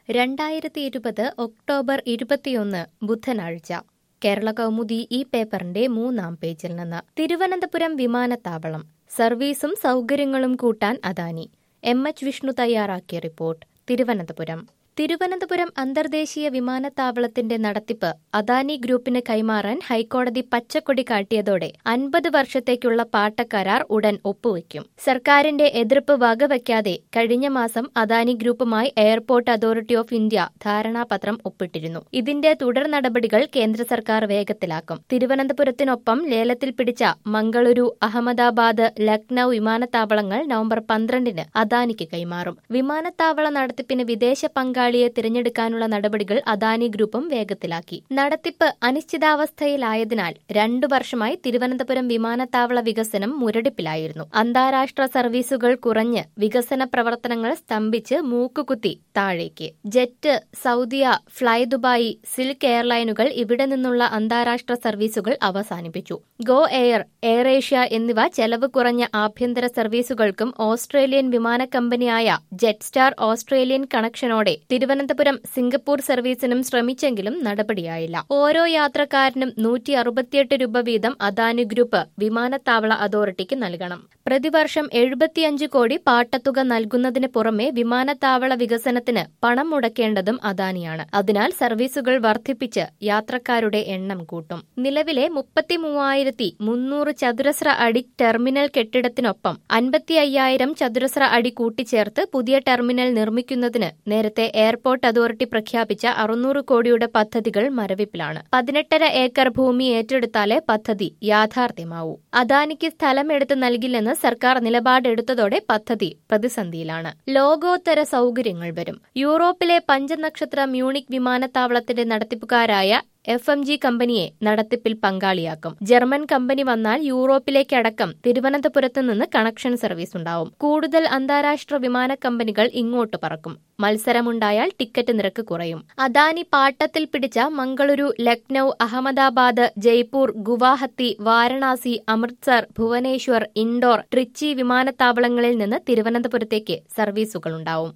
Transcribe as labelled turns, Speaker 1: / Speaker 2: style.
Speaker 1: രണ്ടായിരത്തി ഇരുപത് ഒക്ടോബർ ഇരുപത്തിയൊന്ന് ബുധനാഴ്ച കേരള കൗമുദി ഈ പേപ്പറിന്റെ മൂന്നാം പേജിൽ നിന്ന് തിരുവനന്തപുരം വിമാനത്താവളം സർവീസും സൗകര്യങ്ങളും കൂട്ടാൻ അദാനി എം എച്ച് വിഷ്ണു തയ്യാറാക്കിയ റിപ്പോർട്ട് തിരുവനന്തപുരം തിരുവനന്തപുരം അന്തർദേശീയ വിമാനത്താവളത്തിന്റെ നടത്തിപ്പ് അദാനി ഗ്രൂപ്പിന് കൈമാറാൻ ഹൈക്കോടതി പച്ചക്കൊടി കാട്ടിയതോടെ അൻപത് വർഷത്തേക്കുള്ള പാട്ടക്കരാർ ഉടൻ ഒപ്പുവയ്ക്കും സർക്കാരിന്റെ എതിർപ്പ് വകവയ്ക്കാതെ കഴിഞ്ഞ മാസം അദാനി ഗ്രൂപ്പുമായി എയർപോർട്ട് അതോറിറ്റി ഓഫ് ഇന്ത്യ ധാരണാപത്രം ഒപ്പിട്ടിരുന്നു ഇതിന്റെ തുടർ നടപടികൾ കേന്ദ്ര സർക്കാർ വേഗത്തിലാക്കും തിരുവനന്തപുരത്തിനൊപ്പം ലേലത്തിൽ പിടിച്ച മംഗളൂരു അഹമ്മദാബാദ് ലക്നൌ വിമാനത്താവളങ്ങൾ നവംബർ പന്ത്രണ്ടിന് അദാനിക്ക് കൈമാറും വിമാനത്താവള നടത്തിപ്പിന് വിദേശ പങ്കാളിയെ തിരഞ്ഞെടുക്കാനുള്ള നടപടികൾ അദാനി ഗ്രൂപ്പും വേഗത്തിലാക്കി നടത്തിപ്പ് അനിശ്ചിതാവസ്ഥയിലായതിനാൽ രണ്ടു വർഷമായി തിരുവനന്തപുരം വിമാനത്താവള വികസനം മുരടിപ്പിലായിരുന്നു അന്താരാഷ്ട്ര സർവീസുകൾ കുറഞ്ഞ് വികസന പ്രവർത്തനങ്ങൾ സ്തംഭിച്ച് മൂക്കുകുത്തി താഴേക്ക് Jet Saudia fly Dubai silk എയർലൈനുകൾ ഇവിടെ നിന്നുള്ള അന്താരാഷ്ട്ര സർവീസുകൾ അവസാനിപ്പിച്ചു ഗോ എയർ എയർ ഏഷ്യ എന്നിവ ചെലവ് കുറഞ്ഞ ആഭ്യന്തര സർവീസുകൾക്കും ഓസ്ട്രേലിയൻ വിമാന കമ്പനിയായ ജെറ്റ് സ്റ്റാർ ഓസ്ട്രേലിയൻ കണക്ഷനോടെ തിരുവനന്തപുരം സിംഗപ്പൂർ സർവീസിനും ശ്രമിച്ചെങ്കിലും നടപടിയായില്ല ഓരോ യാത്രക്കാരനും നൂറ്റി അറുപത്തിയെട്ട് രൂപ വീതം അദാനി ഗ്രൂപ്പ് വിമാനത്താവള അതോറിറ്റിക്ക് നൽകണം പ്രതിവർഷം എഴുപത്തിയഞ്ച് കോടി പാട്ടത്തുക നൽകുന്നതിന് പുറമെ വിമാനത്താവള വികസനത്തിന് പണം മുടക്കേണ്ടതും അദാനിയാണ് അതിനാൽ സർവീസുകൾ വർദ്ധിപ്പിച്ച് യാത്രക്കാരുടെ എണ്ണം കൂട്ടും നിലവിലെ മുപ്പത്തി മൂവായിരത്തി മുന്നൂറ് ചതുരശ്ര അടി ടെർമിനൽ കെട്ടിടത്തിനൊപ്പം അൻപത്തി അയ്യായിരം ചതുരശ്ര അടി കൂട്ടിച്ചേർത്ത് പുതിയ ടെർമിനൽ നിർമ്മിക്കുന്നതിന് നേരത്തെ എയർപോർട്ട് അതോറിറ്റി പ്രഖ്യാപിച്ച അറുന്നൂറ് കോടിയുടെ പദ്ധതികൾ മരവിപ്പിലാണ് പതിനെട്ടര ഏക്കർ ഭൂമി ഏറ്റെടുത്താലേ പദ്ധതി യാഥാർത്ഥ്യമാവൂ അദാനിക്ക് സ്ഥലമെടുത്ത് നൽകില്ലെന്ന് സർക്കാർ നിലപാടെടുത്തതോടെ പദ്ധതി പ്രതിസന്ധിയിലാണ് ലോകോത്തര സൗകര്യങ്ങൾ വരും യൂറോപ്പിലെ പഞ്ചനക്ഷത്ര മ്യൂണിക് വിമാനത്താവളത്തിന്റെ നടത്തിപ്പുകാരായ എഫ് എം ജി കമ്പനിയെ നടത്തിപ്പിൽ പങ്കാളിയാക്കും ജർമ്മൻ കമ്പനി വന്നാൽ യൂറോപ്പിലേക്കടക്കം തിരുവനന്തപുരത്ത് നിന്ന് കണക്ഷൻ സർവീസ് ഉണ്ടാവും കൂടുതൽ അന്താരാഷ്ട്ര വിമാന കമ്പനികൾ ഇങ്ങോട്ട് പറക്കും മത്സരമുണ്ടായാൽ ടിക്കറ്റ് നിരക്ക് കുറയും അദാനി പാട്ടത്തിൽ പിടിച്ച മംഗളൂരു ലക്നൌ അഹമ്മദാബാദ് ജയ്പൂർ ഗുവാഹത്തി വാരണാസി അമൃത്സർ ഭുവനേശ്വർ ഇൻഡോർ ട്രിച്ചി വിമാനത്താവളങ്ങളിൽ നിന്ന് തിരുവനന്തപുരത്തേക്ക് സർവീസുകളുണ്ടാവും